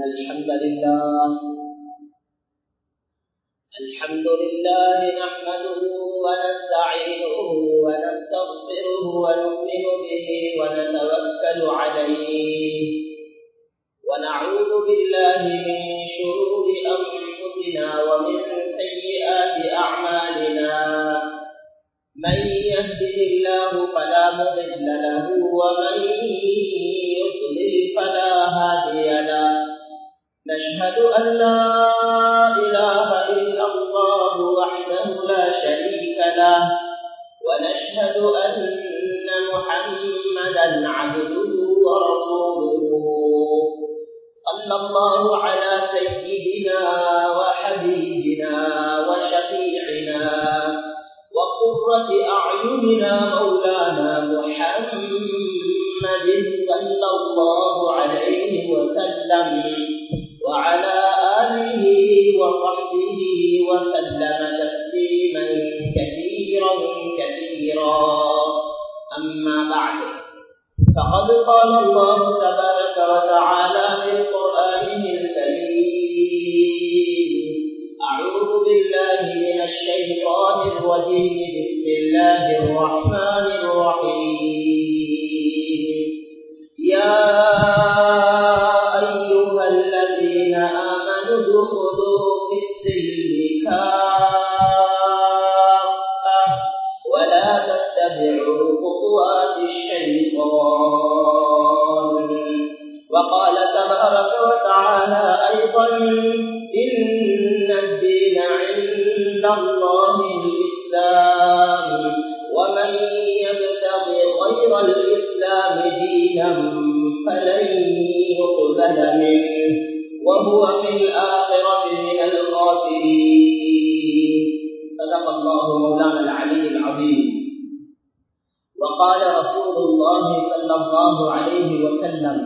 الحمد لله الحمد لله نحمده ونستعينه ونستغفره ونؤمن به ونتوكل عليه ونعوذ بالله من شرور أنفسنا ومن سيئات أعمالنا من يهده الله فلا مضل له ومن يضلل فلا هادي له نشهد أن لا إله إلا الله وحده لا شريك له ونشهد أن محمدا عبده ورسوله صلى الله على سيدنا وحبيبنا وشفيعنا وقرة أعيننا مولانا محمد صلى الله عليه وسلم وعلى آله وصحبه وسلم تسليما كثيرا كثيرا أما بعد فقد قال الله تبارك وتعالى في قرآنه الكريم أعوذ بالله من الشيطان الرجيم بسم الله الرحمن الرحيم يا أيها الذين آمنوا ادخلوا في السلم كافة ولا تتبعوا خطوات الشيطان وقال تبارك وتعالى أيضا إن الدين عند الله الإسلام ومن يبتغ غير الإسلام دينا فلن يقبل منه وهو في الآخرة من الخاسرين صدق الله مولانا العلي العظيم وقال رسول الله صلى الله عليه وسلم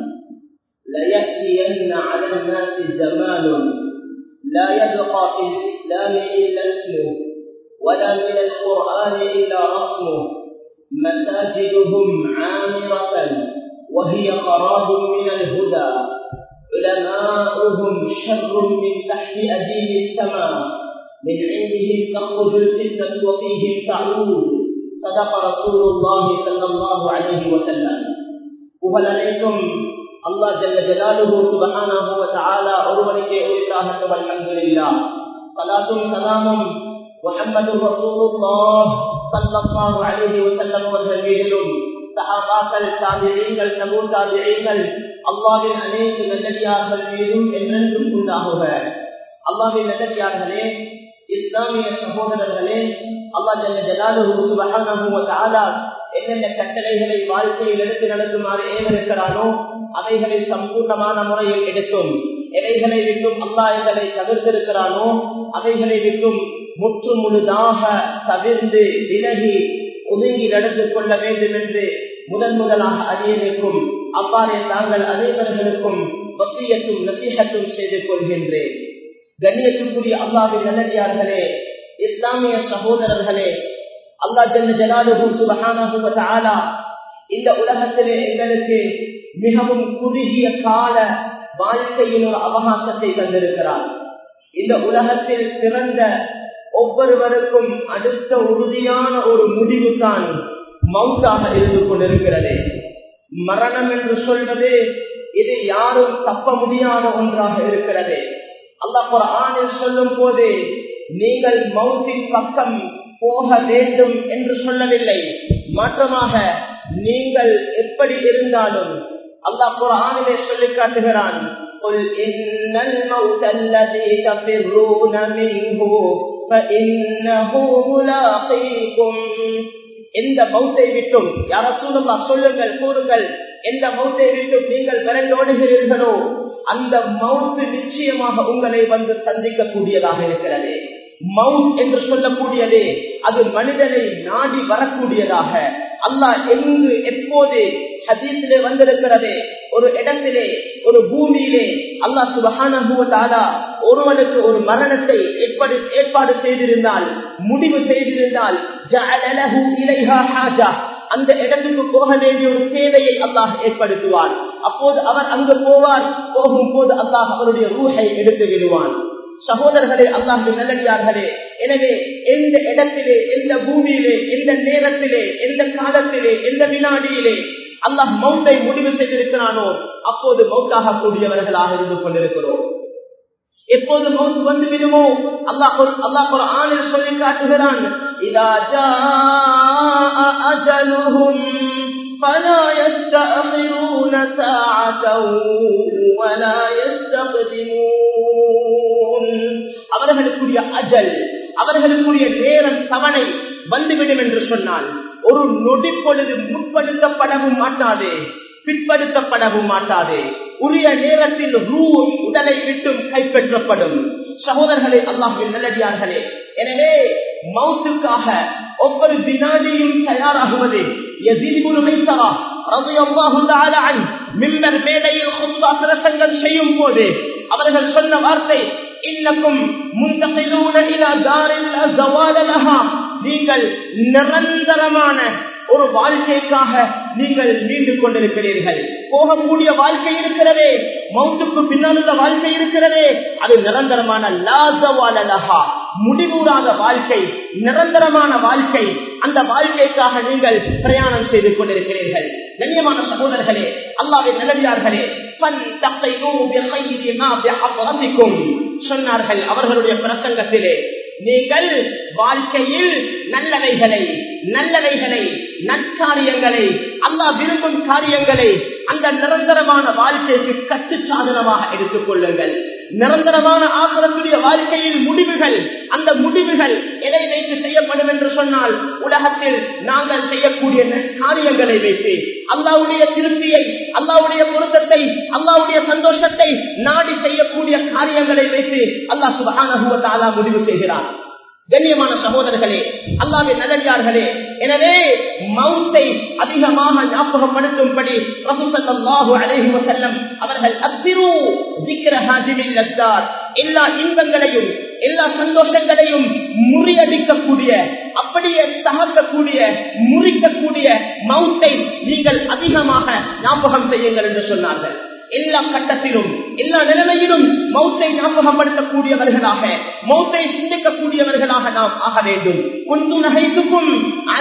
ليأتين على الناس زمان لا يبقى في الإسلام إلا اسمه ولا من القرآن إلا رسمه مساجدهم عامرة وهي خراب من الهدى علماؤهم شر من تحت أديم السماء من عندهم تخرج الفتنة وفيهم تعود صدق رسول الله صلى الله عليه وسلم புகழனைத்தும் அல்லாஹ் ஜல்ல ஜலாலுஹு சுப்ஹானஹு வ தஆலா ஒருவனுக்கே உரித்தாகட்டும் அல்ஹம்துலில்லாஹ் ஸலாத்தும் ஸலாமும் முஹம்மது ரசூலுல்லாஹ் ஸல்லல்லாஹு அலைஹி வஸல்லம் அவர்கள் மீதிலும் சஹாபாக்கள் தாபிஈன்கள் தபூ தாபிஈன்கள் அல்லாஹ்வின் அனைத்து நல்லடியார்கள் மீதும் என்றென்றும் உண்டாகுக அல்லாஹ்வின் நல்லடியார்களே இஸ்லாமிய சகோதரர்களே அல்லாஹ் ஜல்ல ஜலாலுஹு சுப்ஹானஹு வ தஆலா என்னென்ன கட்டளைகளை வாழ்க்கையில் எடுத்து நடக்குமாறு ஏவருக்கிறானோ அவைகளை சம்பூர்ணமான முறையில் எடுத்தும் எவைகளை விட்டும் அல்லாஹ் எங்களை தவிர்த்திருக்கிறானோ அவைகளை விட்டும் முற்று முழுதாக தவிர்ந்து விலகி ஒதுங்கி நடந்து கொள்ள வேண்டும் என்று முதன் முதலாக அறியவிருக்கும் அவ்வாறே தாங்கள் அனைவர்களுக்கும் வசியத்தும் நசீகத்தும் செய்து கொள்கின்றேன் கண்ணியத்துக்குரிய அல்லாவின் நல்லடியார்களே இஸ்லாமிய சகோதரர்களே அல்லா ஜல்ல ஜலாலுஹு சுபஹானஹு வ தஆலா இந்த உலகத்திலே எங்களுக்கு மிகவும் குறுகிய கால வாழ்க்கையின் ஒரு அவகாசத்தை தந்திருக்கிறார் இந்த உலகத்தில் பிறந்த ஒவ்வொருவருக்கும் அடுத்த உறுதியான ஒரு முடிவு தான் மவுத்தாக இருந்து கொண்டிருக்கிறது மரணம் என்று சொல்வது இது யாரும் தப்ப முடியாத ஒன்றாக இருக்கிறது அல்லாஹ் குர்ஆனில் சொல்லும் போது நீங்கள் மவுத்தின் பக்கம் போக வேண்டும் என்று சொல்லவில்லை மாற்றமாக நீங்கள் எப்படி இருந்தாலும் அல்லாஹ் குர்ஆனிலே சொல்லி காட்டுகிறான் قل إن الموت الذي تفرون منه فإنه ملاقيكم எந்த மௌத்தை விட்டும் யார சூழலா சொல்லுங்கள் கூறுங்கள் எந்த மௌத்தை விட்டும் நீங்கள் விரண்டோடுகிறீர்களோ அந்த மவுத்து நிச்சயமாக உங்களை வந்து சந்திக்க கூடியதாக இருக்கிறது மவுத் என்று சொல்லக்கூடியது அது மனிதனை நாடி வரக்கூடியதாக அல்லாஹ் எங்கு எப்போது ஹதீஸிலே வந்திருக்கிறது ஒரு இடத்திலே ஒரு பூமியிலே அல்லாஹ் சுபகான ஒருவனுக்கு ஒரு மரணத்தை எப்படி ஏற்பாடு செய்திருந்தால் முடிவு செய்திருந்தால் ஜஅலலஹு இலைஹா ஹாஜா அந்த இடத்துக்கு போக வேண்டிய ஒரு தேவையை அல்லாஹ் ஏற்படுத்துவான் அப்போது அவர் அங்கு போவார் போகும் போது அல்லாஹ் அவருடைய ரூஹை எடுத்து விடுவான் சகோதரர்களே அல்லாஹு நல்லடியார்களே எனவே எந்த இடத்திலே எந்த பூமியிலே எந்த நேரத்திலே எந்த காலத்திலே எந்த வினாடியிலே அல்லாஹ் மௌத்தை முடிவு செய்திருக்கிறானோ அப்போது மௌத்தாக கூடியவர்களாக இருந்து கொண்டிருக்கிறோம் எப்போது மௌத்து வந்து விடுமோ அல்லாஹ் அல்லாஹ் ஒரு ஆணில் சொல்லி காட்டுகிறான் இதா அஜலுஹும் فلا يستأخرون ساعة ولا يستقدمون அவர்களுக்குரிய அஜல் அவர்களுக்குரிய நேரம் தவணை வந்துவிடும் என்று சொன்னால் ஒரு நொடி பொழுது முற்படுத்தப்படவும் மாட்டாது பிற்படுத்தப்படவும் மாட்டாது உரிய நேரத்தில் ரூ உடலை விட்டும் கைப்பற்றப்படும் சகோதரர்களே அல்லாஹின் நல்லடியார்களே எனவே மவுத்துக்காக ஒவ்வொரு வினாடியும் தயாராகுவது மேடையில் பிரசங்கம் செய்யும் போது அவர்கள் சொன்ன வார்த்தை இன்னக்கும் நீங்கள் நிரந்தரமான ஒரு வாழ்க்கைக்காக நீங்கள் நீண்டு கொண்டிருக்கிறீர்கள் போகக்கூடிய வாழ்க்கை இருக்கிறதே மௌத்துக்கு பின்னால் உள்ள வாழ்க்கை இருக்கிறதே அது நிரந்தரமான லாசவாலலஹா முடிவுறாத வாழ்க்கை நிரந்தரமான வாழ்க்கை அந்த வாழ்க்கைக்காக நீங்கள் பிரயாணம் செய்து கொண்டிருக்கிறீர்கள் கண்ணியமான சகோதரர்களே அல்லாவின் நிலவியார்களே சொன்னார்கள் அவர்களுடைய பிரசங்கத்திலே நீங்கள் வாழ்க்கையில் நல்லவைகளை நல்லவைகளை நற்காரியங்களை அல்லாஹ் விரும்பும் காரியங்களை அந்த நிரந்தரமான வாழ்க்கைக்கு கட்டு சாதனமாக எடுத்துக் கொள்ளுங்கள் நிரந்தரமான ஆசிரத்துடைய வாழ்க்கையில் முடிவுகள் அந்த முடிவுகள் எதை வைத்து செய்யப்படும் என்று சொன்னால் உலகத்தில் நாங்கள் செய்யக்கூடிய காரியங்களை வைத்து அல்லாவுடைய திருப்தியை அல்லாவுடைய பொருத்தத்தை அல்லாவுடைய சந்தோஷத்தை நாடி செய்யக்கூடிய காரியங்களை வைத்து அல்லாஹ் சுபான முடிவு செய்கிறார் கண்ணியமான சகோதரர்களே அல்லாவே நல்லடியார்களே எனவே மவுத்தை அதிகமாக ஞாபகப்படுத்தும்படி ரசூசல்லாஹு அலைஹி வஸல்லம் அவர்கள் அத்திரு ذكر هاجم اللذات எல்லா இன்பங்களையும் எல்லா சந்தோஷங்களையும் முறியடிக்கக்கூடிய அப்படியே தகர்க்கக்கூடிய முறிக்கக்கூடிய மவுத்தை நீங்கள் அதிகமாக ஞாபகம் செய்யுங்கள் என்று சொன்னார்கள் எல்லா கட்டத்திலும் எல்லா நிலைமையிலும் மௌத்தை ஞாபகப்படுத்தக்கூடியவர்களாக மௌத்தை சிந்திக்கக்கூடியவர்களாக நாம் ஆக வேண்டும் குந்து நகைத்துக்கும்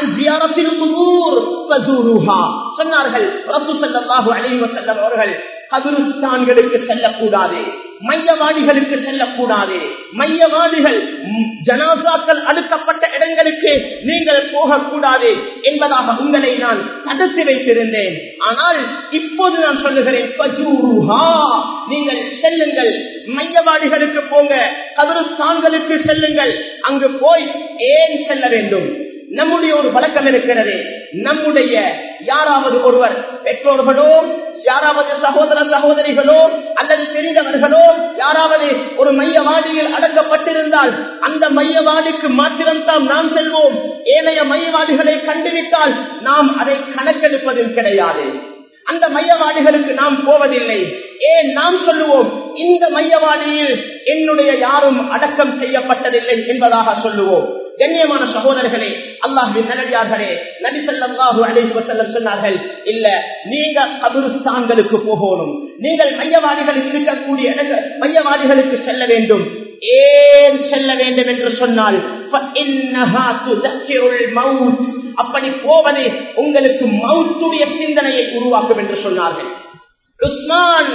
சொன்னார்கள் அவர்கள் கபிரிஸ்தான்களுக்கு செல்லக்கூடாது மையவாடிகளுக்கு செல்லக்கூடாது மையவாடிகள் ஜனாசாக்கள் அடுக்கப்பட்ட இடங்களுக்கு நீங்கள் போகக்கூடாது என்பதாக உங்களை நான் தடுத்து வைத்திருந்தேன் ஆனால் இப்போது நான் சொல்லுகிறேன் நீங்கள் செல்லுங்கள் மையவாடிகளுக்கு போங்க கபிரிஸ்தான்களுக்கு செல்லுங்கள் அங்கு போய் ஏன் செல்ல வேண்டும் நம்முடைய ஒரு வழக்கம் இருக்கிறது நம்முடைய யாராவது ஒருவர் பெற்றோர்களோ யாராவது சகோதர சகோதரிகளோ அல்லது தெரிந்தவர்களோ யாராவது ஒரு மையவாடியில் அடக்கப்பட்டிருந்தால் அந்த மையவாடிக்கு மாத்திரம்தான் நாம் செல்வோம் ஏனைய மையவாடிகளை கண்டுவிட்டால் நாம் அதை கணக்கெடுப்பதில் கிடையாது அந்த மையவாடிகளுக்கு நாம் போவதில்லை ஏன் நாம் சொல்லுவோம் இந்த மையவாடியில் என்னுடைய யாரும் அடக்கம் செய்யப்பட்டதில்லை என்பதாக சொல்லுவோம் கண்ணியமான சகோதரர்களே அல்லாஹின் நல்லடியார்களே நபி சொல்லாஹு அலைஹி வஸல்லம் சொன்னார்கள் இல்ல நீங்க கபிரிஸ்தான்களுக்கு போகணும் நீங்கள் மையவாதிகளில் இருக்கக்கூடிய இடங்கள் மையவாதிகளுக்கு செல்ல வேண்டும் ஏன் செல்ல வேண்டும் என்று சொன்னால் அப்படி போவது உங்களுக்கு மவுத்துடைய சிந்தனையை உருவாக்கும் என்று சொன்னார்கள் உஸ்மான்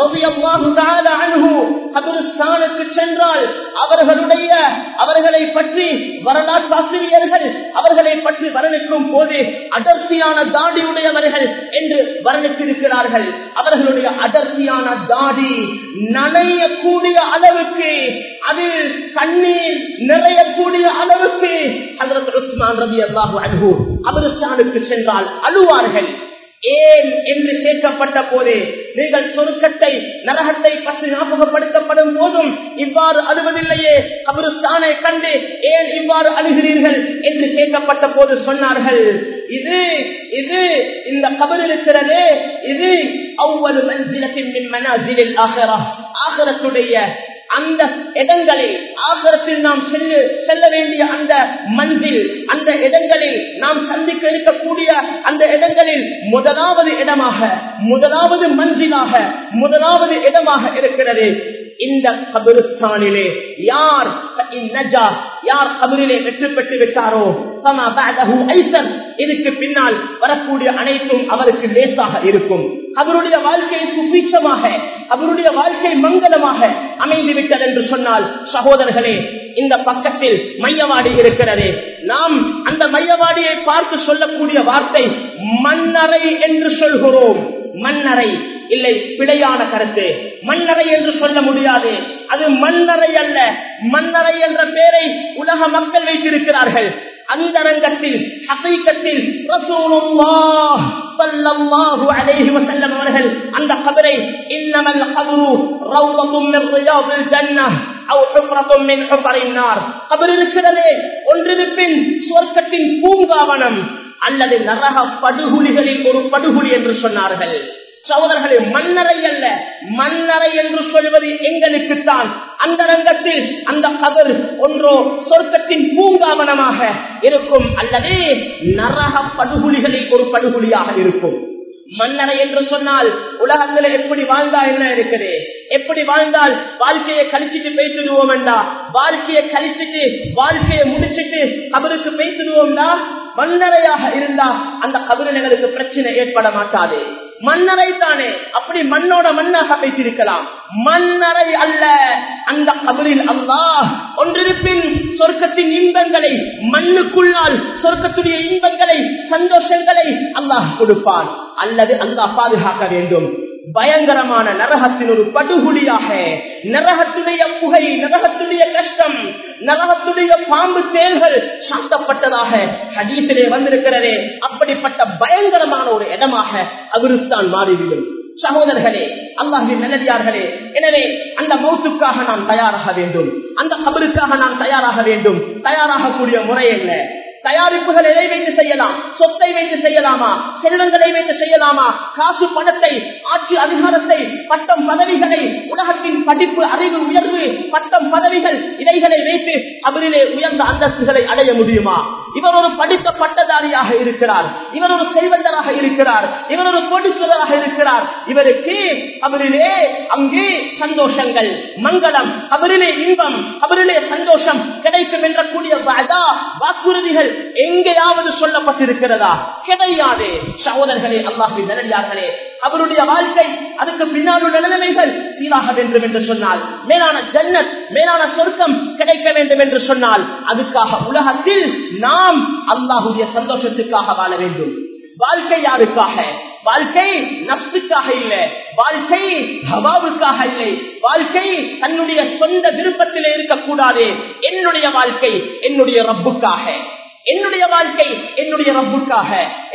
கபிரிஸ்தானுக்கு சென்றால் அவர்களுடைய அவர்களை பற்றி வரலாற்றாசிரியர்கள் அவர்களை பற்றி வர்ணிக்கும் போது அடர்த்தியான தாடி உடையவர்கள் என்று வர்ணித்திருக்கிறார்கள் அவர்களுடைய அடர்த்தியான தாடி நனையக்கூடிய அளவுக்கு அது கண்ணீர் நிறையக்கூடிய அளவுக்கு அதற்கு உஸ்மான் ரவி அல்லாஹு அன்பு கபிரிஸ்தானுக்கு சென்றால் அழுவார்கள் ஏன் என்று கேட்கப்பட்ட போதே நீங்கள் சொருக்கத்தை நரகத்தை பற்றி ஞாபகப்படுத்தப்படும் போதும் இவ்வாறு அழுவதில்லையே கபிரிஸ்தானை கண்டு ஏன் இவ்வாறு அழுகிறீர்கள் என்று கேட்கப்பட்ட போது சொன்னார்கள் இது இது இந்த கபர் இருக்கிறதே இது அவ்வளவு மன்சிலத்தின் மனாசிலில் ஆகரா ஆகரத்துடைய அந்த இடங்களில் ஆகரத்தில் நாம் செல்ல செல்ல வேண்டிய அந்த மந்தில் அந்த இடங்களில் நாம் சந்திக்க இருக்கக்கூடிய அந்த இடங்களில் முதலாவது இடமாக முதலாவது மந்திலாக முதலாவது இடமாக இருக்கிறது இந்த கபிரிஸ்தானிலே யார் நஜா யார் கபிரிலே வெற்றி பெற்று விட்டாரோ ஃபமா பஅதஹு ஐசர் இதுக்கு பின்னால் வரக்கூடிய அனைத்தும் அவருக்கு லேசாக இருக்கும் அவருடைய வாழ்க்கை சுபீட்சமாக அவருடைய வாழ்க்கை மங்களமாக அமைந்து விட்டது என்று சொன்னால் சகோதரர்களே இந்த பக்கத்தில் மையவாடி இருக்கிறது நாம் அந்த மையவாடியை பார்த்து சொல்லக்கூடிய வார்த்தை மன்னரை என்று சொல்கிறோம் மன்னரை இல்லை பிழையான கருத்து மன்னரை என்று சொல்ல முடியாது அது மன்னரை அல்ல மன்னரை என்ற பெயரை உலக மக்கள் வைத்திருக்கிறார்கள் அந்த ரங்கத்தில் ஹசீக்கத்தில் ரசூலுல்லாஹ் ஸல்லல்லாஹு அலைஹி வஸல்லம் அவர்கள் அந்த கபரை இன்னமல் கபரு ரௌதத்தும் மின் ரியாதில் ஜன்னஹ் அவ் ஹுஃப்ரத்தும் மின் ஹுஃபரின் நார் கபர் இருக்கிறதே ஒன்றிருப்பின் சுவர்க்கத்தின் பூங்காவனம் அல்லது நரக படுகுழிகளில் ஒரு படுகுழி என்று சொன்னார்கள் சகோதரர்களே மன்னரை அல்ல மன்னரை என்று சொல்வது எங்களுக்குத்தான் அந்த ரங்கத்தில் அந்த கபர் ஒன்றோ சொர்க்கத்தின் பூங்காவனமாக இருக்கும் அல்லது நரக படுகுழிகளில் ஒரு படுகுழியாக இருக்கும் மன்னரை என்று சொன்னால் உலகத்துல எப்படி வாழ்ந்தா என்ன இருக்குது எப்படி வாழ்ந்தால் வாழ்க்கையை கழிச்சிட்டு பேசிடுவோம் என்றா வாழ்க்கையை கழிச்சிட்டு வாழ்க்கையை முடிச்சிட்டு கபருக்கு பேசிடுவோம்டா மன்னரையாக இருந்தா அந்த கபரினங்களுக்கு பிரச்சனை ஏற்பட மாட்டாது மன்னரை தானே அப்படி மண்ணோட மண்ணாக பேசியிருக்கலாம் மன்னரை அல்ல அந்த கபரில் அல்லாஹ் ஒன்றிருப்பின் சொர்க்கத்தின் இன்பங்களை மண்ணுக்குள்ளால் சொர்க்கத்துடைய இன்பங்களை சந்தோஷங்களை அல்லாஹ் கொடுப்பான் அல்லது அல்லாஹ் பாதுகாக்க வேண்டும் பயங்கரமான நரகத்தின் ஒரு படுகுழியாக நரகத்துடைய புகை நரகத்துடைய கஷ்டம் நரகத்துடைய பாம்பு தேல்கள் சாத்தப்பட்டதாக ஹதீசிலே வந்திருக்கிறதே அப்படிப்பட்ட பயங்கரமான ஒரு இடமாக அவருத்தான் மாறிவிடும் சகோதரர்களே அல்லாஹின் நல்லடியார்களே எனவே அந்த மௌத்துக்காக நாம் தயாராக வேண்டும் அந்த கபருக்காக நாம் தயாராக வேண்டும் தயாராகக்கூடிய முறை என்ன தயாரிப்புகள் எதை வைத்து செய்யலாம் சொத்தை வைத்து செய்யலாமா செல்வங்களை வைத்து செய்யலாமா காசு பணத்தை ஆட்சி அதிகாரத்தை பட்டம் பதவிகளை உலகத்தின் படிப்பு அறிவு உயர்வு பட்டம் பதவிகள் இவைகளை வைத்து அவரிலே உயர்ந்த அந்தஸ்துகளை அடைய முடியுமா இவர் ஒரு படித்த பட்டதாரியாக இருக்கிறார் இவர் ஒரு செல்வந்தராக இருக்கிறார் இவர் ஒரு கோடீஸ்வரராக இருக்கிறார் இவருக்கு அவரிலே அங்கே சந்தோஷங்கள் மங்களம் அவரிலே இன்பம் அவரிலே சந்தோஷம் கிடைக்கும் என்ற கூடிய வாக்குறுதிகள் எங்கேயாவது சொல்லப்பட்டிருக்கிறதா கிடையாது சகோதரர்களே அல்லாஹின் நிலையார்களே அவருடைய வாழ்க்கை அதுக்கு பின்னால் உள்ள நிலைமைகள் சீராக வேண்டும் என்று சொன்னால் மேலான ஜன்னத் மேலான சொர்க்கம் கிடைக்க வேண்டும் என்று சொன்னால் அதுக்காக உலகத்தில் நாம் அல்லாஹுடைய சந்தோஷத்துக்காக வாழ வேண்டும் வாழ்க்கை யாருக்காக வாழ்க்கை நப்சுக்காக இல்லை வாழ்க்கை ஹவாவுக்காக இல்லை வாழ்க்கை தன்னுடைய சொந்த விருப்பத்தில் இருக்கக்கூடாது என்னுடைய வாழ்க்கை என்னுடைய ரப்புக்காக என்னுடைய வாழ்க்கை என்னுடைய ரப்புக்காக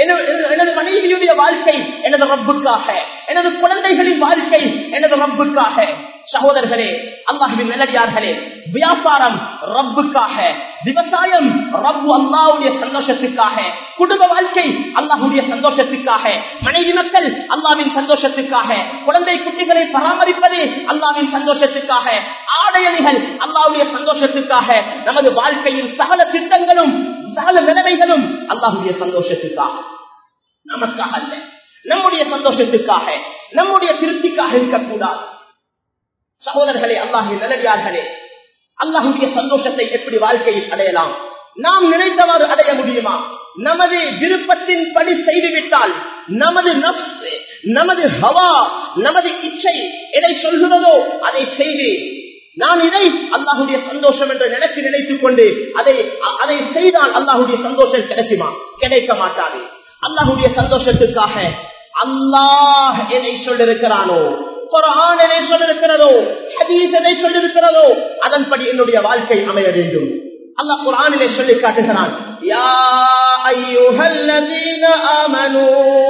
எனது மனைவியுடைய வாழ்க்கை எனது ரப்புக்காக எனது குழந்தைகளின் வாழ்க்கை எனது ரப்புக்காக சகோதரர்களே அல்லாஹுவின் நல்லடியார்களே வியாபாரம் ரப்புக்காக விவசாயம் ரப்பு அல்லாவுடைய சந்தோஷத்துக்காக குடும்ப வாழ்க்கை அல்லாஹுடைய சந்தோஷத்துக்காக மனைவி மக்கள் அல்லாவின் சந்தோஷத்துக்காக குழந்தை குட்டிகளை பராமரிப்பது அல்லாவின் சந்தோஷத்துக்காக ஆடையணிகள் அல்லாவுடைய சந்தோஷத்துக்காக நமது வாழ்க்கையின் சகல திட்டங்களும் சகல நிலைமைகளும் அல்லாஹுடைய சந்தோஷத்துக்காக நமக்காக அல்ல நம்முடைய சந்தோஷத்துக்காக நம்முடைய திருப்திக்காக இருக்கக்கூடாது சகோதரர்களே அல்லாஹின் நிலையார்களே அல்லாஹுடைய சந்தோஷத்தை எப்படி வாழ்க்கையில் அடையலாம் நாம் நினைத்தவாறு அடைய முடியுமா நமது விருப்பத்தின் படி செய்துவிட்டால் நமது நப்சு நமது ஹவா நமது இச்சை எதை சொல்கிறதோ அதை செய்து நான் இதை அல்லாஹுடைய சந்தோஷம் என்று நினைத்து நினைத்துக் கொண்டு அதை அதை செய்தால் அல்லாஹுடைய சந்தோஷம் கிடைக்குமா கிடைக்க மாட்டாது அல்லாஹுடைய சந்தோஷத்துக்காக அல்லாஹ் எதை சொல்லிருக்கிறானோ குரான் எதை சொல்லிருக்கிறதோ ஹதீஸ் எதை சொல்லிருக்கிறதோ அதன்படி என்னுடைய வாழ்க்கை அமைய வேண்டும் அல்லாஹ் குரானிலே சொல்லி காட்டுகிறான் யா ஐயுஹல்லதீன ஆமனூ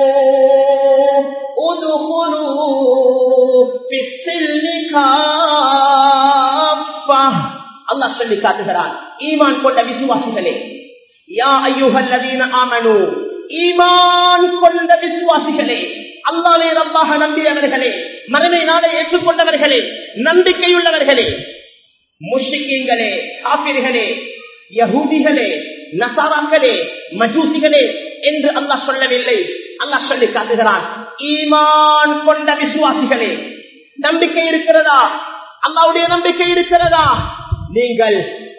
உதுகுலூ ஃபிஸ்ஸில்மி காஃபா அல்லாஹ் சொல்லி காட்டுகிறான் ஈமான் கொண்ட விசுவாசிகளே யா ஐயுஹல்லதீன ஆமனூ ஈமான் கொண்ட விசுவாசிகளே அல்லாவே ரப்பாக நம்பியவர்களே மறுமை நாளை ஏற்றுக்கொண்டவர்களே நம்பிக்கையுள்ளவர்களே முஷிக்கீங்களே காபிர்களே யகூதிகளே நசாராக்களே மஜூசிகளே என்று அல்லாஹ் சொல்லவில்லை அல்லாஹ் சொல்லி காட்டுகிறான் ஈமான் கொண்ட விசுவாசிகளே நம்பிக்கை இருக்கிறதா அல்லாவுடைய நம்பிக்கை இருக்கிறதா நீங்கள்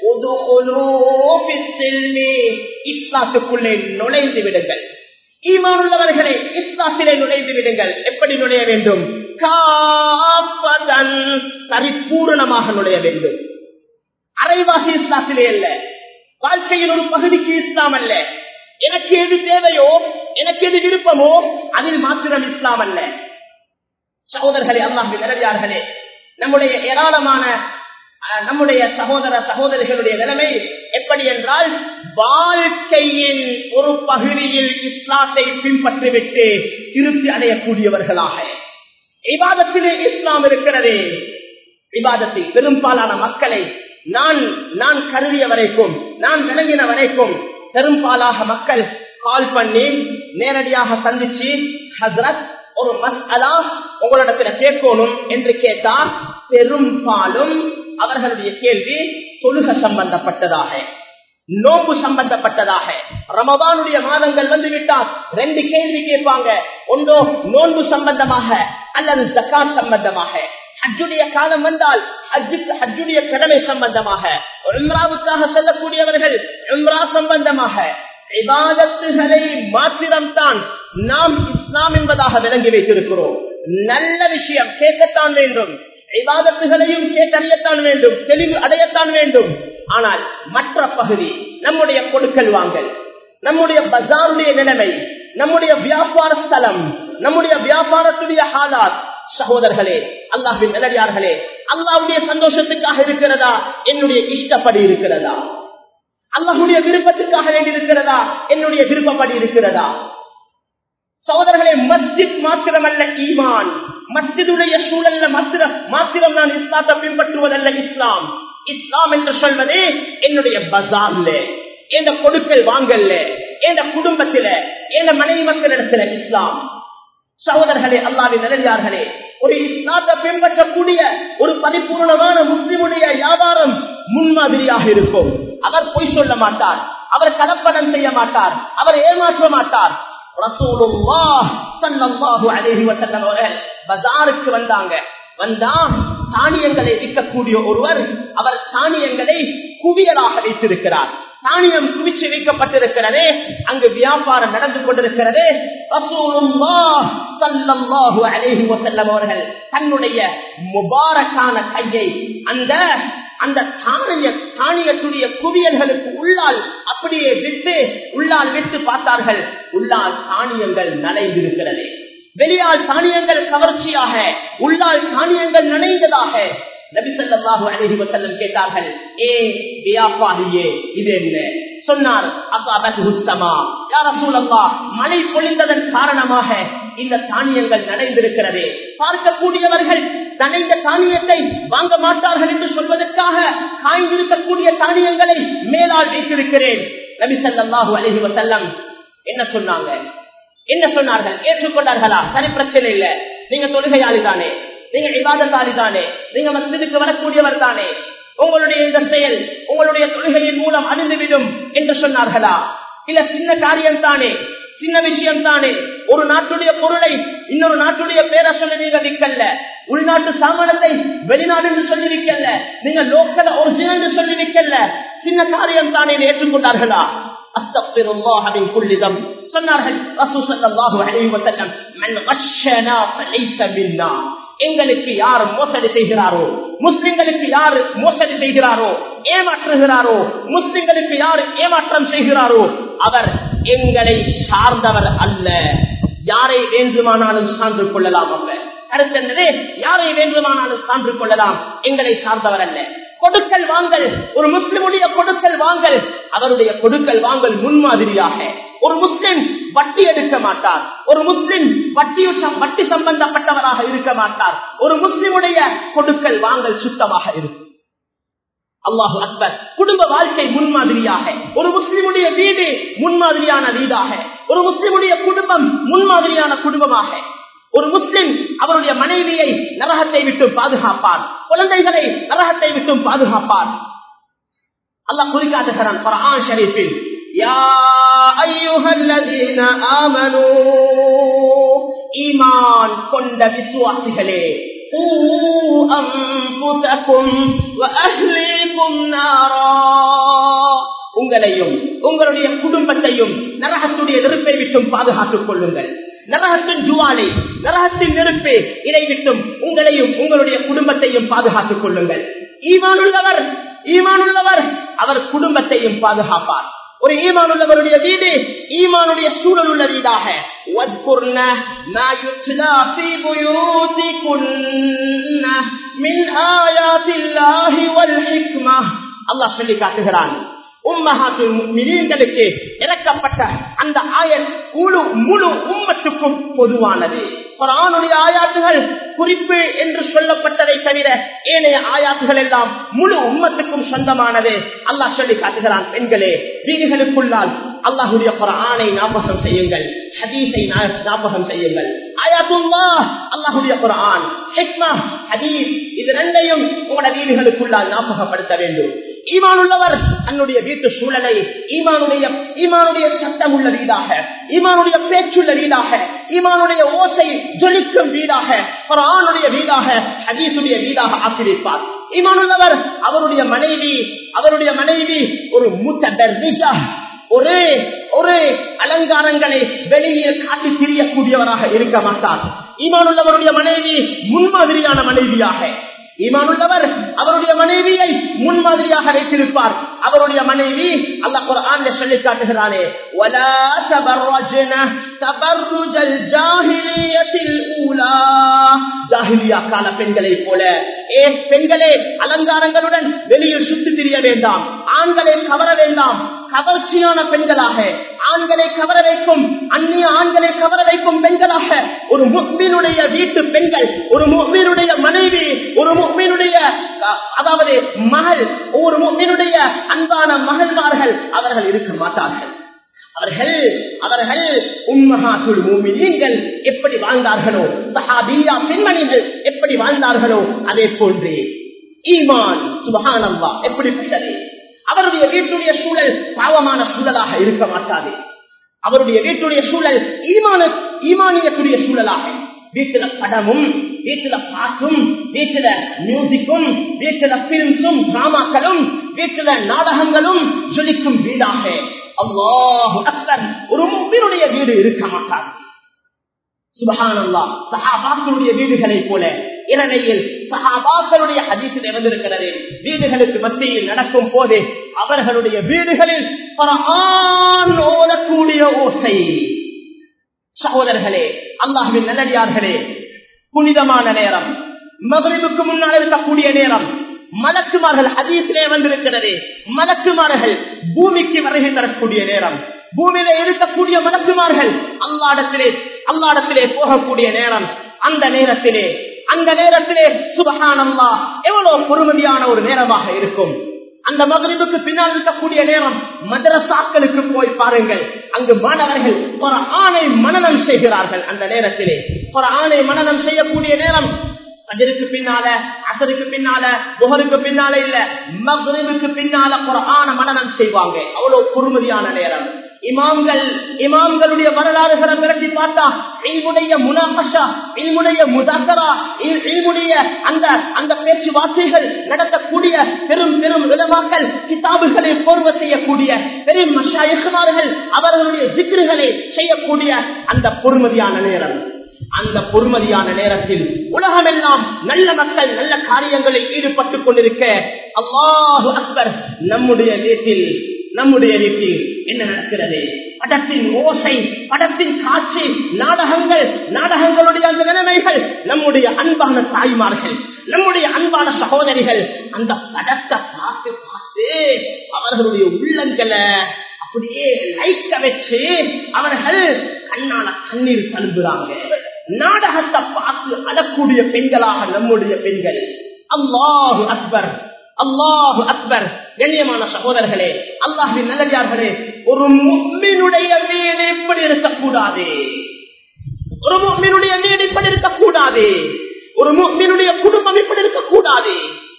இஸ்லாத்துக்குள்ளே நுழைந்து விடுங்கள் ஈமான் உள்ளவர்களே இஸ்லாத்திலே நுழைந்து விடுங்கள் எப்படி நுழைய வேண்டும் காப்பதன் பரிபூர்ணமாக நுழைய வேண்டும் அரைவாசி இஸ்லாத்திலே அல்ல வாழ்க்கையின் ஒரு பகுதிக்கு இஸ்லாம் அல்ல எனக்கு எது தேவையோ எனக்கு எது விருப்பமோ அதில் மாத்திரம் இஸ்லாம் அல்ல சகோதரர்களே அல்லாஹ் நிலவியார்களே நம்முடைய ஏராளமான நம்முடைய சகோதர சகோதரிகளுடைய நிலைமை எப்படி என்றால் வாழ்க்கையின் ஒரு பகுதியில் இஸ்லாத்தை பின்பற்றிவிட்டு திருப்தி அடையக்கூடியவர்களாக விவாதத்திலே இஸ்லாம் இருக்கிறது விவாதத்தில் பெரும்பாலான மக்களை நான் நான் கருதிய வரைக்கும் நான் விளங்கின வரைக்கும் பெரும்பாலாக மக்கள் கால் பண்ணி நேரடியாக சந்திச்சு ஹசரத் ஒரு மஸ்அலா உங்களிடத்துல கேட்கணும் என்று கேட்டால் பெரும்பாலும் அவர்களுடைய கேள்வி தொழுக சம்பந்தப்பட்டதாக நோம்பு சம்பந்தப்பட்டதாக ரமதானுடைய மாதங்கள் வந்து விட்டால் ரெண்டு கேள்வி கேட்பாங்க ஒன்றோ நோன்பு சம்பந்தமாக அல்லது ஜக்காத் சம்பந்தமாக ஹஜ்ஜுடைய காலம் வந்தால் ஹஜ்ஜுக்கு ஹஜ்ஜுடைய கடமை சம்பந்தமாக உம்ராவுக்காக செல்லக்கூடியவர்கள் உம்ரா சம்பந்தமாக விவாதத்துகளை மாத்திரம்தான் நாம் இஸ்லாம் என்பதாக விளங்கி வைத்திருக்கிறோம் நல்ல விஷயம் கேட்கத்தான் வேண்டும் விவாதத்துகளையும் கேட்டறியத்தான் வேண்டும் தெளிவு அடையத்தான் வேண்டும் ஆனால் மற்ற பகுதி நம்முடைய கொடுக்கல் வாங்கல் நம்முடைய பஜாருடைய நிலைமை நம்முடைய வியாபார ஸ்தலம் நம்முடைய வியாபாரத்துடைய ஹாலாத் சகோதரர்களே அல்லாஹின் நிலையார்களே அல்லாவுடைய சந்தோஷத்துக்காக இருக்கிறதா என்னுடைய இஷ்டப்படி இருக்கிறதா அல்லாஹுடைய விருப்பத்துக்காக வேண்டி இருக்கிறதா என்னுடைய விருப்பப்படி இருக்கிறதா சகோதரர்களே மஸ்ஜித் மாத்திரமல்ல ஈமான் மஸ்ஜிதுடைய சூழல்ல மாத்திரம் மாத்திரம் நான் இஸ்லாத்தை பின்பற்றுவதல்ல இஸ்லாம் இஸ்லாம் என்று சொல்வதே என்னுடைய பஜார்ல எந்த கொடுக்கல் வாங்கல்ல எந்த குடும்பத்தில எந்த மனைவி மக்களிடத்துல இஸ்லாம் சகோதரர்களே அல்லாவின் நிலையார்களே ஒரு இஸ்லாத்தை பின்பற்றக்கூடிய ஒரு பரிபூர்ணமான முஸ்லிமுடைய வியாபாரம் முன்மாதிரியாக இருக்கும் அவர் பொய் சொல்ல மாட்டார் அவர் கலப்படம் செய்ய மாட்டார் அவர் ஏமாற்ற மாட்டார் பஜாருக்கு வந்தாங்க வந்தா தானியங்களை விற்கக்கூடிய ஒருவர் அவர் தானியங்களை குவியலாக வைத்திருக்கிறார் தானியம் குவிச்சு வைக்கப்பட்டிருக்கிறதே அங்கு வியாபாரம் நடந்து கொண்டிருக்கிறது அவர்கள் தன்னுடைய முபாரக்கான கையை அந்த அந்த தானிய தானியத்துடைய குவியல்களுக்கு உள்ளால் அப்படியே விட்டு உள்ளால் விட்டு பார்த்தார்கள் உள்ளால் தானியங்கள் நனைந்திருக்கிறது வெளியால் தானியங்கள் கவர்ச்சியாக உள்ளால் தானியங்கள் நனைந்ததாக நபிசல்லாஹு அலஹி வசல்லம் கேட்டார்கள் ஏ வியாபாரியே இது என்ன சொன்னார் மழை பொழிந்ததன் காரணமாக இந்த தானியங்கள் நனைந்திருக்கிறது பார்க்கக்கூடியவர்கள் நனைந்த தானியத்தை வாங்க மாட்டார்கள் என்று சொல்வதற்காக காய்ந்திருக்கக்கூடிய தானியங்களை மேலால் வைத்திருக்கிறேன் நபி சல்லாஹூ அலஹி வசல்லம் என்ன சொன்னாங்க என்ன சொன்னார்கள் ஏற்றுக்கொண்டார்களா சரி பிரச்சனை இல்ல நீங்க தொழுகையாளி தானே நீங்க விவாதத்தாளி தானே நீங்க மஸ்ஜிதுக்கு வரக்கூடியவர் தானே உங்களுடைய இந்த செயல் உங்களுடைய தொழுகையின் மூலம் அழிந்துவிடும் என்று சொன்னார்களா இல்ல சின்ன காரியம் தானே சின்ன விஷயம் தானே ஒரு நாட்டுடைய பொருளை இன்னொரு நாட்டுடைய பேரை சொல்லி நீங்க விற்கல உள்நாட்டு சாமானத்தை வெளிநாடு என்று சொல்லி விற்கல நீங்க லோக்கல் ஒரிஜினல் என்று சொல்லி விற்கல சின்ன காரியம் தானே ஏற்றுக்கொண்டார்களா சொன்னார்கள் எங்களுக்கு யார் மோசடி செய்கிறாரோ முஸ்லிம்களுக்கு யார் மோசடி செய்கிறாரோ ஏமாற்றுகிறாரோ முஸ்லிம்களுக்கு யார் ஏமாற்றம் செய்கிறாரோ அவர் எங்களை சார்ந்தவர் அல்ல யாரை வேண்டுமானாலும் சார்ந்து கொள்ளலாம் அவர் கருத்தென்னதே யாரை வேண்டுமானாலும் சான்று கொள்ளலாம் எங்களை சார்ந்தவர் அல்ல கொடுக்கல் வாங்கல் ஒரு முஸ்லிமுடைய கொடுக்கல் வாங்கல் அவருடைய கொடுக்கல் வாங்கல் முன்மாதிரியாக ஒரு முஸ்லிம் வட்டி எடுக்க மாட்டார் ஒரு முஸ்லிம் வட்டி வட்டி சம்பந்தப்பட்டவராக இருக்க மாட்டார் ஒரு முஸ்லிமுடைய கொடுக்கல் வாங்கல் சுத்தமாக இருக்கும் அல்லாஹு அக்பர் குடும்ப வாழ்க்கை முன்மாதிரியாக ஒரு முஸ்லிமுடைய வீடு முன்மாதிரியான வீடாக ஒரு முஸ்லிமுடைய குடும்பம் முன்மாதிரியான குடும்பமாக ஒரு முஸ்லிம் அவருடைய மனைவியை நரகத்தை விட்டு பாதுகாப்பார் குழந்தைகளை நரகத்தை விட்டு பாதுகாப்பார் அல்லாஹ் குறிக்காட்டுகிறான் குர்ஆன் ஷரீஃபில் யா அய்யுஹல்லதீன ஆமனூ ஈமான் கொண்ட விசுவாசிகளே கூ அன்ஃபுஸகும் வ அஹ்லீகும் நாரா உங்களையும் உங்களுடைய குடும்பத்தையும் நரகத்துடைய நெருப்பை விட்டும் பாதுகாத்துக் கொள்ளுங்கள் நரகத்தின் ஜுவாலை நரகத்தின் நெருப்பே இதை விட்டும் உங்களையும் உங்களுடைய குடும்பத்தையும் பாதுகாத்துக் கொள்ளுங்கள் ஈமானுள்ளவர் ஈமானுள்ளவர் அவர் குடும்பத்தையும் பாதுகாப்பார் ஒரு ஈமானுள்ளவருடைய வீடு ஈமானுடைய சூழல் உள்ள வீடாக وَاذْكُرْنَ مَا يُتْلَى فِي بُيُوتِكُنَّ مِنْ آيَاتِ اللَّهِ وَالْحِكْمَةِ அல்லாஹ் சொல்லி காட்டுகிறான் உம்மஹாத்துல் முஃமினீன்களுக்கு இறக்கப்பட்ட அந்த ஆயத் முழு முழு உம்மத்துக்கும் பொதுவானது குர்ஆனுடைய ஆயாத்துகள் குறிப்பு என்று சொல்லப்பட்டதை தவிர ஏனைய ஆயாத்துகள் எல்லாம் முழு உம்மத்துக்கும் சொந்தமானது அல்லாஹ் சொல்லி காட்டுகிறான் பெண்களே வீடுகளுக்குள்ளால் அல்லாஹுடைய குர்ஆனை ஞாபகம் செய்யுங்கள் ஹதீஸை ஞா- ஞாபகம் செய்யுங்கள் ஆயாத்துல்லாஹ் அல்லாஹுடைய குர்ஆன் ஹிக்மா ஹதீஸ் இது ரெண்டையும் உங்களோட வீடுகளுக்குள்ளால் ஞாபகப்படுத்த வேண்டும் ஈமானுள்ளவர் தன்னுடைய வீட்டு சூழலை ஈமானுடைய ஈமானுடைய சட்டம் உள்ள வீடாக ஈமானுடைய பேச்சுள்ள வீடாக ஈமானுடைய ஓசை ஜொலிக்கும் வீடாக குர்ஆனுடைய வீடாக ஹதீஸுடைய வீடாக ஆக்கிரமிப்பார் ஈமானுள்ளவர் அவருடைய மனைவி அவருடைய மனைவி ஒரு முத்தபர்ரிஜா ஒரு ஒரு அலங்காரங்களை வெளியே காட்டி திரியக்கூடியவராக இருக்க மாட்டார் ஈமானுள்ளவருடைய மனைவி முன்மாதிரியான மனைவியாக ஈமானுள்ளவர் அவருடைய மனைவியை முன்மாதிரியாக வைத்திருப்பார் அவருடைய மனைவி அல்லாஹ் குர்ஆன்ல சொல்லி காட்டுகிறானே வலா தபர்ரஜ்ன தபர்ருஜல் ஜாஹிலியத்தில் ஊலா ஜாஹிலியா கால பெண்களை போல ஏ பெண்களே அலங்காரங்களுடன் வெளியில் சுத்தி திரிய வேண்டாம் ஆண்களை கவர வேண்டாம் கவர்ச்சியான பெண்களாக ஆண்களை கவர வைக்கும் அந்நிய ஆண்களை கவர வைக்கும் பெண்களாக ஒரு முக்மீனுடைய வீட்டு பெண்கள் ஒரு முக்மீனுடைய மனைவி ஒரு முக்மீனுடைய அஹ், அதாவது மகள் ஒரு முக்மீனுடைய அன்பான மகள்மார்கள் அவர்கள் இருக்க மாட்டார்கள் அவர்கள் அவர்கள் உம்மஹாத்துல் மூமினீன்கள் எப்படி வாழ்ந்தார்களோ சஹாபியா பெண்மணிகள் எப்படி வாழ்ந்தார்களோ அதே போன்றே ஈமான் சுபஹானல்லா எப்படிப்பட்டது அவருடைய வீட்டுடைய சூழல் பாவமான சூழலாக இருக்க மாட்டாது அவருடைய வீட்டுடைய சூழல் ஈமான ஈமானியத்துடைய சூழலாக வீட்டுல படமும் வீட்டுல பாட்டும் வீட்டுல மியூசிக்கும் வீட்டுல பிலிம்ஸும் டிராமாக்களும் வீட்டுல நாடகங்களும் ஜொலிக்கும் வீடாக அல்லாஹ் அக்பர் ஒரு முப்பினுடைய வீடு இருக்க மாட்டார் சுபஹானல்லா சஹாபாக்களுடைய வீடுகளை போல இலனையில் சஹாபாக்களுடைய ஹதீஸில் இருந்திருக்கிறது வீடுகளுக்கு மத்தியில் நடக்கும் போது அவர்களுடைய வீடுகளில் குர்ஆன் ஓதக்கூடிய ஓசை சகோதரர்களே அல்லாஹ்வின் நல்லடியார்களே புனிதமான நேரம் மகளிருக்கு முன்னால் இருக்கக்கூடிய நேரம் மலக்குமார்கள் ஹதீஸிலே வந்திருக்கிறது மலக்குமார்கள் பூமிக்கு வருகை தரக்கூடிய நேரம் பூமியில இருக்கக்கூடிய மலக்குமார்கள் அல்லாடத்திலே அல்லாடத்திலே போகக்கூடிய நேரம் அந்த நேரத்திலே அந்த நேரத்திலே சுபஹானல்லா எவ்வளவு பொறுமதியான ஒரு நேரமாக இருக்கும் அந்த மகரிபுக்கு பின்னால் இருக்கக்கூடிய நேரம் மதரசாக்களுக்கு போய் பாருங்கள் அங்கு மாணவர்கள் ஒரு ஆணை மனநம் செய்கிறார்கள் அந்த நேரத்திலே ஒரு ஆணை மனநம் செய்யக்கூடிய நேரம் அதற்கு பின்னால அசருக்கு பின்னால புகருக்கு பின்னால இல்ல மகரிபுக்கு பின்னால ஒரு ஆண மனநம் செய்வாங்க அவ்வளவு பொறுமதியான நேரம் இமாம்கள் இமாம்களுடைய வரலாறுகளை விரட்டி பார்த்தா இல்முடைய முனாபஷா இல்முடைய முதாக்கரா இல்முடைய அந்த அந்த பேச்சுவார்த்தைகள் நடத்தக்கூடிய பெரும் பெரும் விதமாக்கள் கிதாபுகளை போர்வ செய்யக்கூடிய பெரும் மஷாயகுமார்கள் அவர்களுடைய சிக்கல்களை செய்யக்கூடிய அந்த பொறுமதியான நேரம் அந்த பொறுமதியான நேரத்தில் உலகமெல்லாம் நல்ல மக்கள் நல்ல காரியங்களில் ஈடுபட்டுக் கொண்டிருக்க அல்லாஹு அக்பர் நம்முடைய வீட்டில் நம்முடைய வீட்டில் என்ன நடக்கிறது படத்தின் ஓசை படத்தின் காட்சி நாடகங்கள் நாடகங்களுடைய அந்த நிலைமைகள் நம்முடைய அன்பான தாய்மார்கள் நம்முடைய அன்பான சகோதரிகள் அந்த படத்தை பார்த்து பார்த்து அவர்களுடைய உள்ளங்களை அப்படியே லைட்ட வச்சு அவர்கள் கண்ணால கண்ணீர் தழும்புறாங்க நாடகத்தை பார்த்து அழக்கூடிய பெண்களாக நம்முடைய பெண்கள் அல்லாஹு அக்பர் அல்லாஹு அக்பர் கண்ணியமான சகோதரர்களே அல்லாஹின் நல்லடியார்களே ஒரு மும்மினுடைய வீடு எப்படி இருக்கக்கூடாது ஒரு முக்மீனுடைய வீடு இப்படி இருக்கக்கூடாது ஒரு முக்மீனுடைய குடும்பம் இப்படி இருக்கக்கூடாது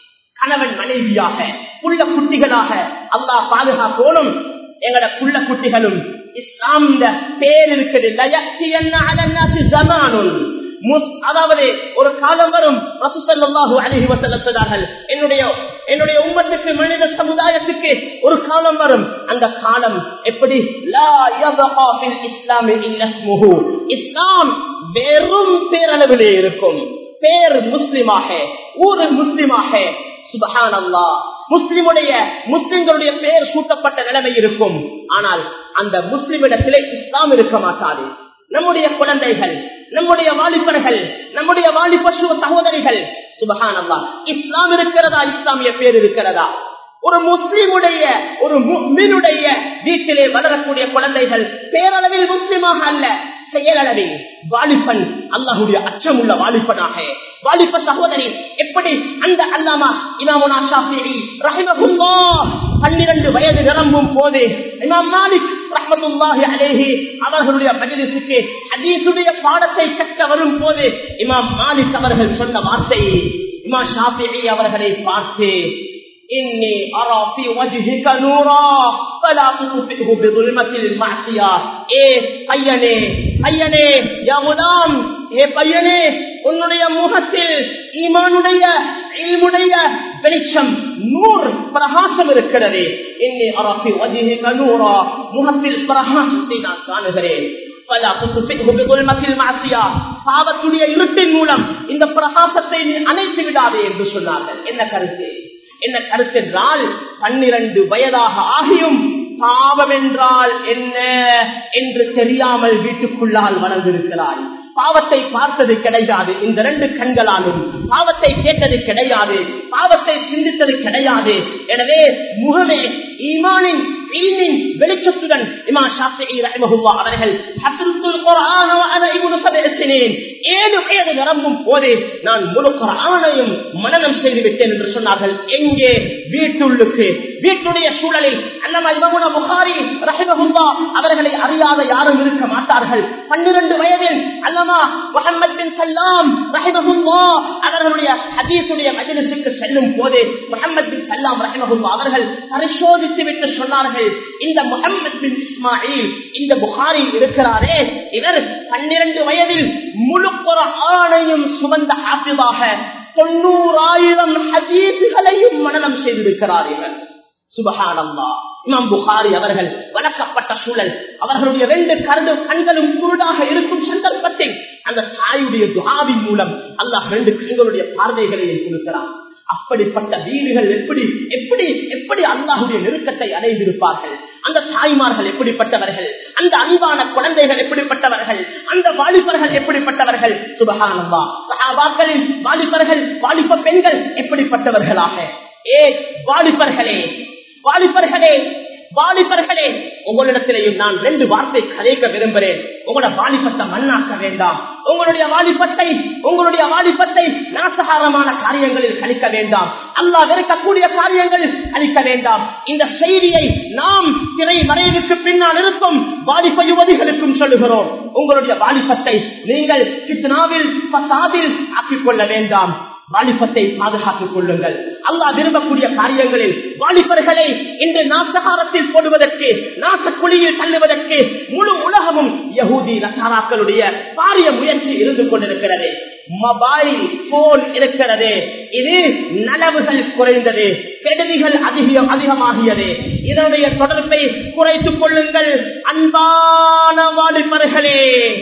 கணவன் மனைவியாக புள்ள குட்டிகளாக அல்லாஹ் பாதுகாப்போனும் எங்கட புள்ள குட்டிகளும் இஸ்லாம் பேர் இருக்குது லயக்தியன்ன அலன்னாசி ஜமானுன் முஸ்- அதாவது ஒரு காலம் வரும் ரசூலுல்லாஹு அலைஹி வஸல்லம் சொன்னார்கள் என்னுடைய என்னுடைய உம்மத்துக்கு மனித சமுதாயத்துக்கு ஒரு காலம் வரும் அந்த காலம் எப்படி லா யபகா ஃபில் இஸ்லாமி இல்லா இஸ்முஹு இஸ்லாம் வெறும் பேரளவிலே இருக்கும் பேர் முஸ்லிமாக ஊரு முஸ்லிமாக சுபஹான் முஸ்லிமுடைய முஸ்லிம்களுடைய பெயர் சூட்டப்பட்ட நிலைமை இருக்கும் ஆனால் அந்த முஸ்லிமிடத்திலே இஸ்லாம் இருக்க மாட்டாது நம்முடைய குழந்தைகள் நம்முடைய வாலிபர்கள் நம்முடைய வாலிப சு- சகோதரிகள் சுபஹான் இஸ்லாம் இருக்கிறதா இஸ்லாமிய பேர் இருக்கிறதா ஒரு முஸ்லிமுடைய ஒரு முக்மினுடைய வீட்டிலே வளரக்கூடிய குழந்தைகள் பேரளவில் முஸ்லிமாக அல்ல செயலளவில் வாலிபன் அல்லாஹுடைய அச்சமுள்ள வாலிபனாக வாலிப சகோதரி எப்படி அந்த அல்லாமா இமாமுனா ஷாஃபிஈ ரஹிமஹுல்லாஹ் பன்னிரண்டு வயது நிரம்பும் போது இமாம் மாலிக் ரஹ்மத்துல்லாஹி அலைஹி அவர்களுடைய மஜ்லிஸுக்கு ஹதீஸுடைய பாடத்தை கற்க வரும் போது இமாம் மாலிக் அவர்கள் சொன்ன வார்த்தை இமாம் ஷாஃபிஈ அவர்களை பார்த்து إني أرى في وجهك نورا فلا تطفئه بظلمة المعصية إيه பையனே பையனே யா குலாம் ஏ பையனே உன்னுடைய முகத்தில் ஈமானுடைய இல்முடைய வெளிச்சம் நூர் பிரகாசம் இருக்கிறது இன்னி அரபி வஜிஹிக நூரா முகத்தில் பிரகாசத்தை நான் காணுகிறேன் فلا تطفئه بظلمة المعصية பாவத்துடைய இருட்டின் மூலம் இந்த பிரகாசத்தை நீ அணைத்து விடாதே என்று சொன்னார்கள் என்ன கருத்து என்ன கருத்து என்றால் பன்னிரண்டு வயதாக ஆகியும் பாவம் என்றால் என்ன என்று தெரியாமல் வீட்டுக்குள்ளால் வளர்ந்திருக்கிறாய் பாவத்தை பார்த்தது கிடையாது இந்த ரெண்டு கண்களாலும் பாவத்தை கேட்டது கிடையாது பாவத்தை சிந்தித்தது கிடையாது எனவே முகமே ஈமானின் ஈமின் வெளிச்சத்துடன் இமா ஷாஃபிஈ ரஹிமஹுல்லாஹ் அவர்கள் ஹஃபிதுல் குர்ஆன வ அன இப்னு சபஇ சினீன் ஏழு வயது நிரம்பும் போதே நான் முழு குர்ஆனையும் மனனம் செய்து விட்டேன் என்று சொன்னார்கள் எங்கே வீட்டுள்ளுக்கு வீட்டுடைய சூழலில் அன்னமா இமாமுனா புகாரி ரஹிமஹுல்லாஹ் அவர்களை அறியாத யாரும் இருக்க மாட்டார்கள் பன்னிரண்டு வயதில் அல்லமா முஹம்மது பின் சல்லாம் ரஹிமஹுல்லாஹ் அவர்களுடைய ஹதீஸுடைய மஜ்லிஸுக்கு செல்லும் போது முஹம்மது பின் சல்லாம் ரஹிமஹுல்லாஹ் அவர்கள் பரிசோதித்து விட்டு சொன்னார்கள் இந்த முஹம்மது பின் இஸ்மாயில் இந்த புகாரி இருக்கிறாரே இவர் பன்னிரண்டு வயதில் முழு ஆணையும் சுமந்த ஆசிதாக தொண்ணூறாயிரம் ஹதீசுகளையும் மனநம் செய்திருக்கிறார் இவர் சுபகானம்மா இமாம் புகாரி அவர்கள் வளர்க்கப்பட்ட சூழல் அவர்களுடைய ரெண்டு கருது கண்களும் குருடாக இருக்கும் சந்தர்ப்பத்தில் அந்த தாயுடைய துகாவின் மூலம் அல்லாஹ் ரெண்டு கண்களுடைய பார்வைகளையும் கொடுக்கிறார் அப்படிப்பட்ட வீடுகள் எப்படி எப்படி எப்படி அல்லாஹுடைய நெருக்கத்தை அடைந்திருப்பார்கள் அந்த தாய்மார்கள் எப்படிப்பட்டவர்கள் அந்த அன்பான குழந்தைகள் எப்படிப்பட்டவர்கள் அந்த வாலிபர்கள் எப்படிப்பட்டவர்கள் சுபகானந்தா சஹாபாக்களின் வாலிபர்கள் வாலிப பெண்கள் எப்படிப்பட்டவர்களாக ஏ வாலிபர்களே வாலிபர்களே வாலிபர்களே உங்களிடத்திலேயும் நான் ரெண்டு வார்த்தை கதைக்க விரும்புகிறேன் உங்களோட வாலிபத்தை மண்ணாக்க வேண்டாம் உங்களுடைய வாலிபத்தை உங்களுடைய வாலிபத்தை நாசகாரமான காரியங்களில் கழிக்க வேண்டாம் அல்லாஹ் வெறுக்கக்கூடிய காரியங்கள் கழிக்க வேண்டாம் இந்த செய்தியை நாம் திரை மறைவுக்கு பின்னால் இருக்கும் வாலிப யுவதிகளுக்கும் சொல்லுகிறோம் உங்களுடைய வாலிபத்தை நீங்கள் கித்னாவில் பசாதில் ஆக்கிக் கொள்ள வேண்டாம் வாலிபத்தை பாதுகாத்துக் கொள்ளுங்கள் அல்லாஹ் விரும்பக்கூடிய காரியங்களில் வாலிபர்களை இன்று நாசகாரத்தில் போடுவதற்கு நாசக்குழியில் தள்ளுவதற்கு முழு உலகமும் யகூதி நசாராக்களுடைய பாரிய முயற்சி இருந்து கொண்டிருக்கிறது மொபைல் போன் இருக்கிறது இது நலவுகள் குறைந்தது கெடுதிகள் அதிகம் அதிகமாகியது இதனுடைய தொடர்பை குறைத்துக் கொள்ளுங்கள் அன்பான வாலிபர்களே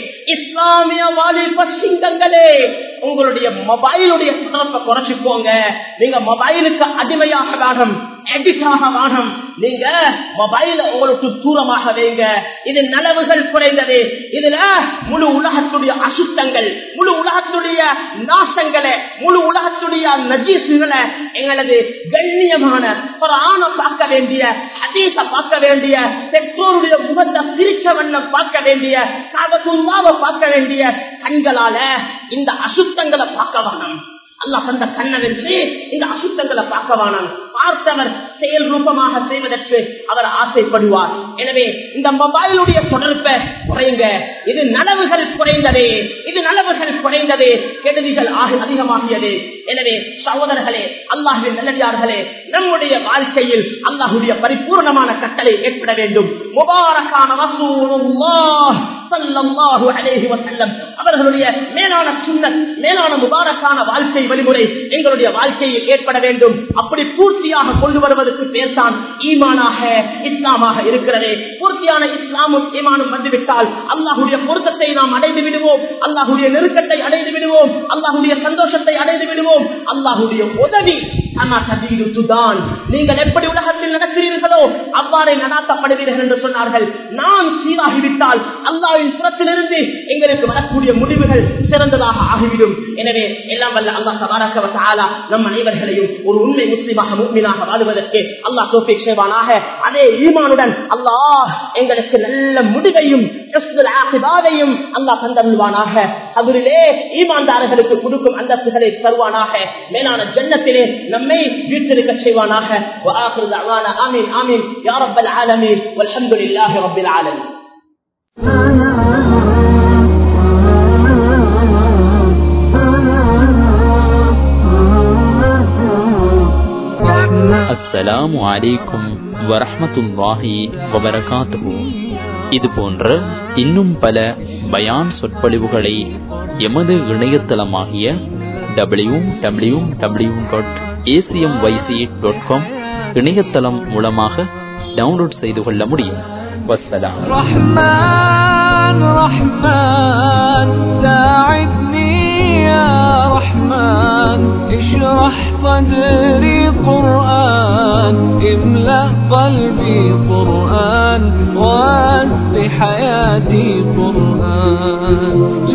இஸ்லாமிய வாலிப சிங்கங்களே உங்களுடைய மொபைலுடைய தொடர்பை குறைச்சிக்கோங்க நீங்க மொபைலுக்கு அடிமையாக வேணும் எடிட்டாக வேணும் நீங்க மொபைல உங்களுக்கு தூரமாக வைங்க இது நலவுகள் குறைந்தது இதுல முழு உலகத்துடைய அசுத்தங்கள் முழு உலகத்துடைய நாசங்களை முழு உலகத்துடைய நஜீசுகளை எங்களது கண்ணியமான ஒரு ஆணை பார்க்க வேண்டிய அதீச பார்க்க வேண்டிய பெற்றோருடைய முகத்தை சிரிக்க வண்ணம் பார்க்க வேண்டிய காபத்துள்ளாவை பார்க்க வேண்டிய கண்களால இந்த அசுத்தங்களை பார்க்க வேணும் அல்லாஹ் தந்த கண்ணை வச்சு இந்த அசுத்தங்களை பார்க்க வேணாம் பார்த்தவர் செயல் ரூபமாக செய்வதற்கு அவர் ஆசைப்படுவார் எனவே இந்த மொபைலுடைய தொடர்பை குறைங்க இது நனவுகள் குறைந்தது இது நனவுகள் குறைந்தது கெடுதிகள் ஆக அதிகமாகியது எனவே சகோதரர்களே அல்லாஹின் நல்லடியார்களே நம்முடைய வாழ்க்கையில் அல்லாஹுடைய பரிபூர்ணமான கட்டளை ஏற்பட வேண்டும் முபாரக்கான ரசூலுல்லாஹ் ஸல்லல்லாஹு அலைஹி வஸல்லம் அவர்களுடைய மேலான சுன்னத் மேலான முபாரக்கான வாழ்க்கை வழிமுறை எங்களுடைய வாழ்க்கையில் ஏற்பட வேண்டும் அப்படி பூர்த்தியாக கொண்டு வருவதற்கு பேர்தான் ஈமானாக இஸ்லாமாக இருக்கிறது பூர்த்தியான இஸ்லாமும் ஈமானும் வந்துவிட்டால் அல்லாஹுடைய பொருத்தத்தை நாம் அடைந்து விடுவோம் அல்லாஹுடைய நெருக்கத்தை அடைந்து விடுவோம் அல்லாஹுடைய சந்தோஷத்தை அடைந்து விடுவோம் அல்லாஹுடைய உதவி நீங்கள் எப்படி உலகத்தில் நடக்கிறீர்களோ அவ்வாறே நடாத்தப்படுவீர்கள் என்று சொன்னார்கள் நாம் சீராகிவிட்டால் அல்லாவின் புறத்திலிருந்து எங்களுக்கு வரக்கூடிய முடிவுகள் சிறந்ததாக ஆகிவிடும் எனவே எல்லாம் வல்ல அல்லாஹ் தபாரக்க நம் அனைவர்களையும் ஒரு உண்மை முஸ்லிமாக முக்மீனாக வாழ்வதற்கு அல்லாஹ் தோப்பை செய்வானாக அதே ஈமானுடன் அல்லாஹ் எங்களுக்கு நல்ல முடிவையும் அல்லாஹ் தந்தருவானாக அவரிலே ஈமான்தாரர்களுக்கு கொடுக்கும் அந்தஸ்துகளை தருவானாக மேலான ஜன்னத்திலே நம்மை வீட்டிருக்க செய்வானாக ஆமீன் ஆமீன் யா ரப்பல் ஆலமீன் வல்ஹம்துலில்லாஹி ரப்பில் ஆலமீன் அஸ்ஸலாமு அலைக்கும் வரஹமத்துல்லாஹி வபரகாத்துஹு இது போன்ற இன்னும் பல பயான் சொற்பொழிவுகளை எமது இணையதளமாகிய W W W dot ACM YC dot com இணையதளம் மூலமாக டவுன்லோட் செய்து கொள்ள முடியும் வசலாம் رحمن رحمن ساعدني يا رحمن اشرح صدري قرآن املأ قلبي قرآن واسع حياتي قرآن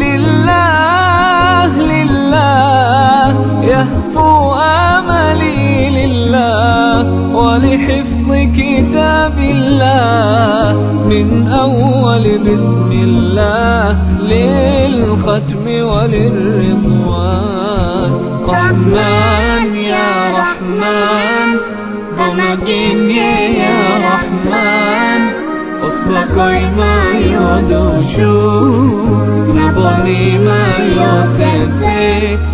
لله لله يهفو آملي لله ولحفظ كتاب الله من أول بسم الله للختم وللرضوان رحمن يا رحمن بمجيني يا رحمن أصبحي ما يدوشو نبني ما يوسف